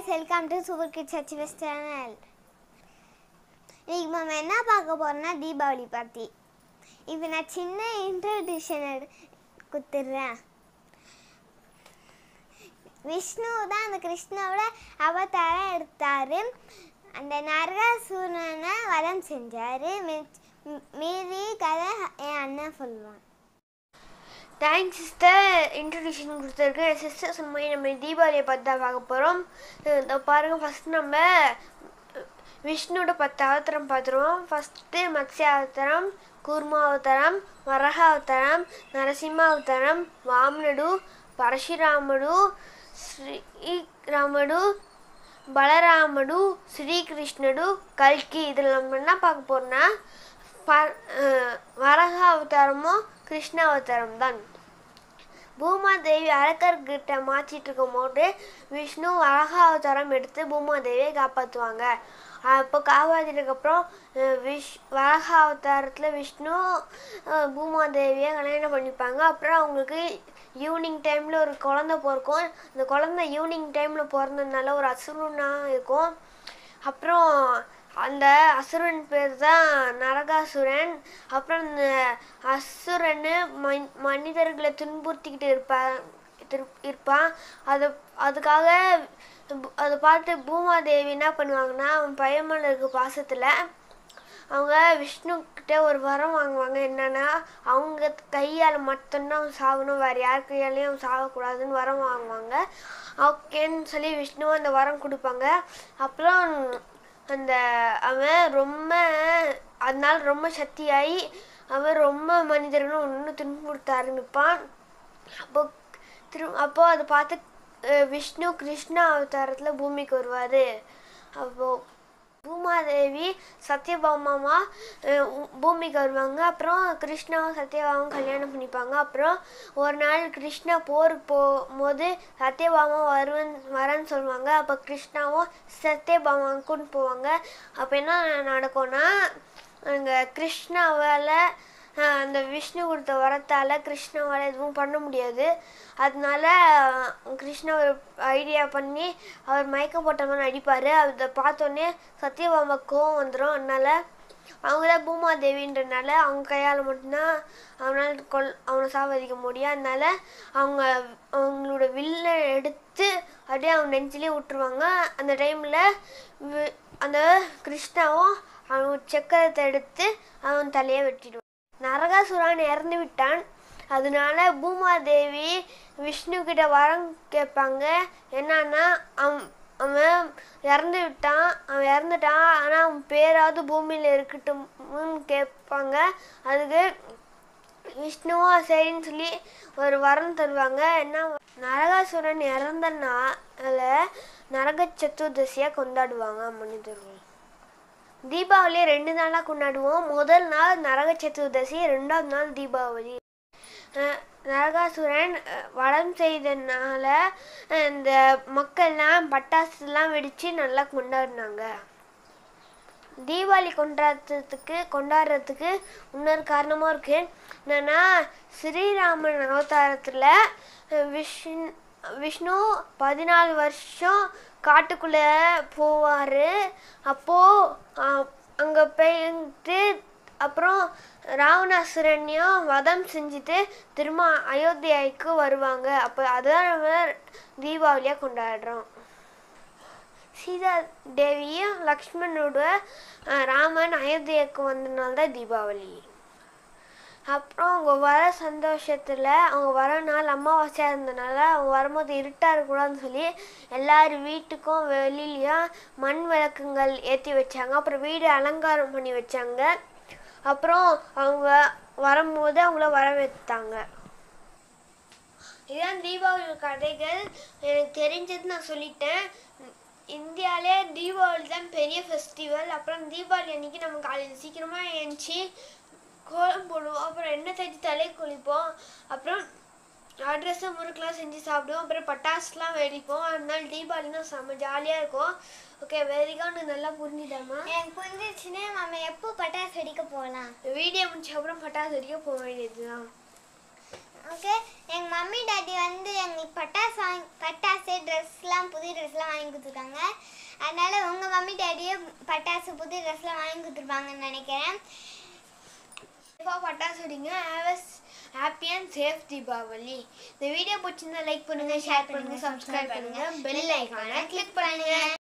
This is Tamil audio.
guys welcome to super kids HS channel இன்னைக்கு நம்ம என்ன பார்க்க போறோம்னா தீபாவளி பற்றி இப்போ நான் சின்ன இன்ட்ரடியூஷன் எடு கொடுத்துட்றேன் விஷ்ணு தான் அந்த கிருஷ்ணாவோட அவதாரம் எடுத்தார் அந்த நரகாசுரனை வதம் செஞ்சார் மீதி கதை என் அண்ணன் சொல்லுவான் தேங்க்ஸ் சிஸ்டர் இன்ட்ரடியூஷன் கொடுத்துருக்கு சிஸ்டர் சும்மா நம்ம தீபாவளியை பற்றி தான் பார்க்க போகிறோம் இதோ பாருங்க ஃபஸ்ட் நம்ம விஷ்ணுவோட பத்து அவதாரம் பார்த்துருவோம் ஃபஸ்ட்டு மத்ஸ்ய அவதாரம் கூர்மா அவதாரம் వరహ అవతారం నరసింహ అవతారం వామనుడు పరశురాముడు శ్రీరాముడు பலராமடு ஸ்ரீகிருஷ்ணடு கல்கி இதில் நம்ம என்ன பார்க்க போறோம்னா ப- அஹ் வரக அவதாரமும் கிருஷ்ண அவதாரம் தான் பூமாதேவி அரக்கர்கிட்ட மாற்றிட்டு இருக்கும் போது விஷ்ணு வரக அவதாரம் எடுத்து பூமாதேவியை காப்பாற்றுவாங்க அப்போ காப்பாற்றினதுக்கப்புறம் விஷ் வரக அவதாரத்தில் விஷ்ணு அஹ், பூமாதேவியை கல்யாணம் பண்ணிப்பாங்க அப்புறம் அவங்களுக்கு ஈவினிங் டைமில் ஒரு குழந்தை பிறக்கும் அந்த குழந்தை ஈவினிங் டைமில் பிறந்ததுனால ஒரு அசுரனாக இருக்கும் அப்புறம் அந்த அசுரன் பேர் தான் நரகாசுரன் அப்புறம் இந்த அசுரன் மன் மனிதர்களை துன்புறுத்திக்கிட்டு இருப்பான் திரு- இருப்பான் அது அதுக்காக பு- அதை பார்த்து பூமாதேவி என்ன பண்ணுவாங்கன்னா அவன் பையன் மேல இருக்க பாசத்தில் அவங்க விஷ்ணு கிட்ட ஒரு வரம் வாங்குவாங்க என்னன்னா அவங்க கையால் மட்டும்தான் அவன் சாகணும் வேறு யார் கையாலையும் அவன் சாகக்கூடாதுன்னு வரம் வாங்குவாங்க ஓகேன்னு சொல்லி விஷ்ணு அந்த வரம் கொடுப்பாங்க அப்புறம் அந்த அவன் ரொம்ப அதனால ரொம்ப சக்தியாகி அவன் ரொம்ப மனிதர்களும் இன்னும் துன்புறுத்த ஆரம்பிப்பான் அப்போ திரு அப்போ அதை பார்த்து அஹ், விஷ்ணு கிருஷ்ணா அவதாரத்தில் பூமிக்கு வருவார் அப்போ பூமாதேவி சத்யபாமாமா அஹ், உ- பூமிக்கு வருவாங்க அப்புறம் கிருஷ்ணாவும் சத்யபாமாவும் கல்யாணம் பண்ணிப்பாங்க அப்புறம் ஒரு நாள் கிருஷ்ணா போருக்கு போகும்போது சத்யபாமா வருவன் வரேன்னு சொல்லுவாங்க அப்போ கிருஷ்ணாவும் சத்யபாமாவும் கூட்டு போவாங்க அப்போ என்ன நடக்கும்னா அங்கே கிருஷ்ணாவால் ஆஹ் அந்த விஷ்ணு கொடுத்த வரத்தால் கிருஷ்ணாவால் எதுவும் பண்ண முடியாது அதனால ஆஹ் கிருஷ்ணா ஒரு ஐடியா பண்ணி அவர் மயக்க போட்ட மாதிரி நடிப்பார் அதை பார்த்தோன்னே சத்யபாமா கோவம் வந்துடும் அதனால அவங்க தான் பூமாதேவின்றனால அவங்க கையால் மட்டும்தான் அவனால் கொல் அவனை சாவதிக்க முடியும் அதனால அவங்க அவங்களோட வில்லை எடுத்து அப்படியே அவன் நெஞ்சிலே விட்டுருவாங்க அந்த டைமில் அந்த கிருஷ்ணாவும் அவன் சக்கரத்தை எடுத்து அவன் தலையை வெட்டிடுவான் நரகாசுரன் இறந்து விட்டான் அதனால பூமாதேவி விஷ்ணு கிட்ட வரம் கேட்பாங்க என்னன்னா அவன் அவன் இறந்து விட்டான் அவன் இறந்துட்டான் ஆனால் அவன் பேராவது பூமியில் இருக்கட்டும்னு கேட்பாங்க அதுக்கு விஷ்ணுவும் சரின்னு சொல்லி ஒரு வரம் தருவாங்க என்ன நரகாசுரன் இறந்தனால நரக சதுர்தசியாக கொண்டாடுவாங்க மனிதர்கள் தீபாவளியை ரெண்டு நாளாக கொண்டாடுவோம் முதல் நாள் நரக சதுர்தசி ரெண்டாவது நாள் தீபாவளி அஹ் நரகாசுரன் அஹ், வடம் செய்தனால அஹ், இந்த மக்கள்லாம் பட்டாசுலாம் வெடித்து நல்லா கொண்டாடினாங்க தீபாவளி கொண்டாடுறதுக்கு கொண்டாடுறதுக்கு இன்னொரு காரணமும் இருக்கு என்னன்னா ஸ்ரீராமன் அவதாரத்தில் விஷ்ணு விஷ்ணு பதினாலு வருஷம் காட்டுக்குள்ளே போவார் அப்போது அங்கே போயிட்டு அப்புறம் ராவணாசுரனையும் வதம் செஞ்சுட்டு திரும்ப அயோத்தியாவுக்கு வருவாங்க அப்போ அதுதான் நம்ம தீபாவளியாக கொண்டாடுறோம் சீதா தேவியும் லக்ஷ்மணோட அஹ், ராமன் அயோத்தியாவுக்கு வந்தனால தான் தீபாவளி அப்புறம் அவங்க வர சந்தோஷத்தில் அவங்க வர நாள் அமாவாசையாக இருந்தனால அவங்க வரும்போது இருட்டாக இருக்கக்கூடாதுன்னு சொல்லி எல்லார் வீட்டுக்கும் வெளியிலையும் மண் விளக்குங்கள் ஏற்றி வச்சாங்க அப்புறம் வீடு அலங்காரம் பண்ணி வச்சாங்க அப்புறம் அவங்க வரும்போது அவங்கள வரவேற்றாங்க இதுதான் தீபாவளி கதைகள் எனக்கு தெரிஞ்சது நான் சொல்லிட்டேன் இந்தியாவிலே தீபாவளி தான் பெரிய ஃபெஸ்டிவல் அப்புறம் தீபாவளி அன்னைக்கு நம்ம காலையில் சீக்கிரமாக எழுந்துச்சி கோலம் போடுவோம் அப்புறம் எண்ணெய் தேய்ச்சி தலை குளிப்போம் அப்புறம் அட்ரஸை முறுக்கெலாம் செஞ்சு சாப்பிடுவோம் அப்புறம் பட்டாசுலாம் வெடிப்போம் அதனால தீபாவளினா செம்ம ஜாலியாக இருக்கும் ஓகே வெரிகா உனக்கு நல்லா புரிஞ்சுதாம்மா எனக்கு புரிஞ்சிச்சுன்னா நம்ம எப்போ பட்டாசு வெடிக்க போகலாம் வீடியோ முடிச்ச அப்புறம் பட்டாசு வெடிக்க போக வேண்டியதுதான் ஓகே எங்கள் மம்மி டாடி டாடி வந்து எங்களுக்கு பட்டாசு வாங்கி பட்டாசு ட்ரெஸ்லாம் புது ட்ரெஸ்லாம் வாங்கி கொடுத்துருக்காங்க அதனால உங்கள் மம்மி டாடியும் பட்டாசு புது ட்ரெஸ்லாம் வாங்கி கொடுத்துருப்பாங்கன்னு நினைக்கிறேன் இப்போ பட்டாசு வெடிங்க have happy and safe Deepavali இந்த வீடியோ பிடிச்சிருந்தா லைக் பண்ணுங்க ஷேர் பண்ணுங்க சப்ஸ்கிரைப் பண்ணுங்க பெல் ஐக்கானை கிளிக் பண்ணுங்க